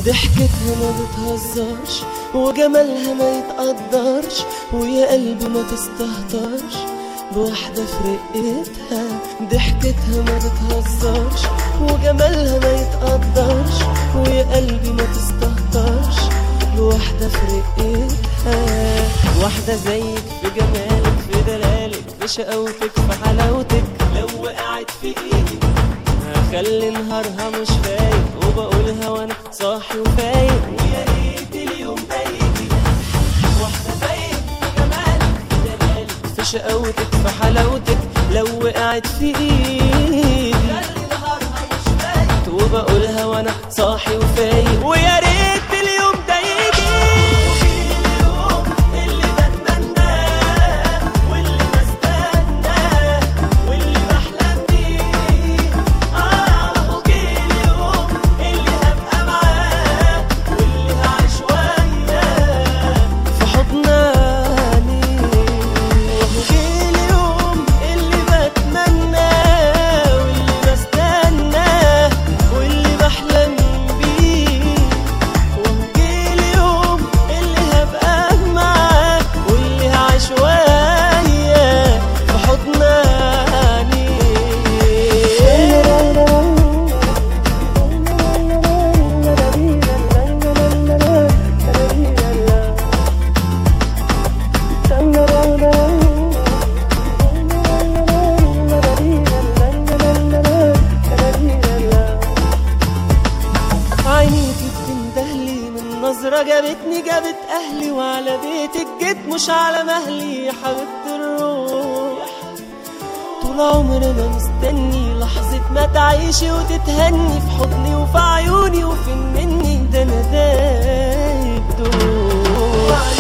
ضحكتها ما بتهزرش وجمالها ما يتقدرش ويا قلبي ما تستهترش بواحدة في رقتها ضحكتها ما بتهزرش وجمالها ما يتقدرش ويا قلبي ما تستهترش بواحدة في رقتها واحدة زيك في جمالك في دلالك في شقاوتك في حلاوتك لو وقعت في ايدي هخلي نهارها مش فايق وبقولها وانا صاحي وفايق ويا ريت اليوم ده يجي واحدة زيك في جمالك في دلالك في شقاوتك في حلاوتك لو وقعت في ايدي خلي نهارها مش فايق وبقولها وانا صاحي وفايق ويا ريت اليوم ده يجي اليوم اللي بتمناه واللي بستناه واللي بحلم بيه اه وجه اليوم اللي هبقى معاه واللي هعيش وياه في حضناني وجه اليوم اللي بتمناه واللي بستناه واللي بحلم بيه وجه اليوم اللي هبقى معاه واللي هعيش وياه في حضناني عينيكي بتندهلي من نظرة جابتني جابت أهلي وعلى بيتك جيت مش على مهلي يا حبيبة الروح طول عمرنا مستني لحظة ما تعيشي وتتهني في حضني وفي عيوني وفي مني ده أنا دايب دوب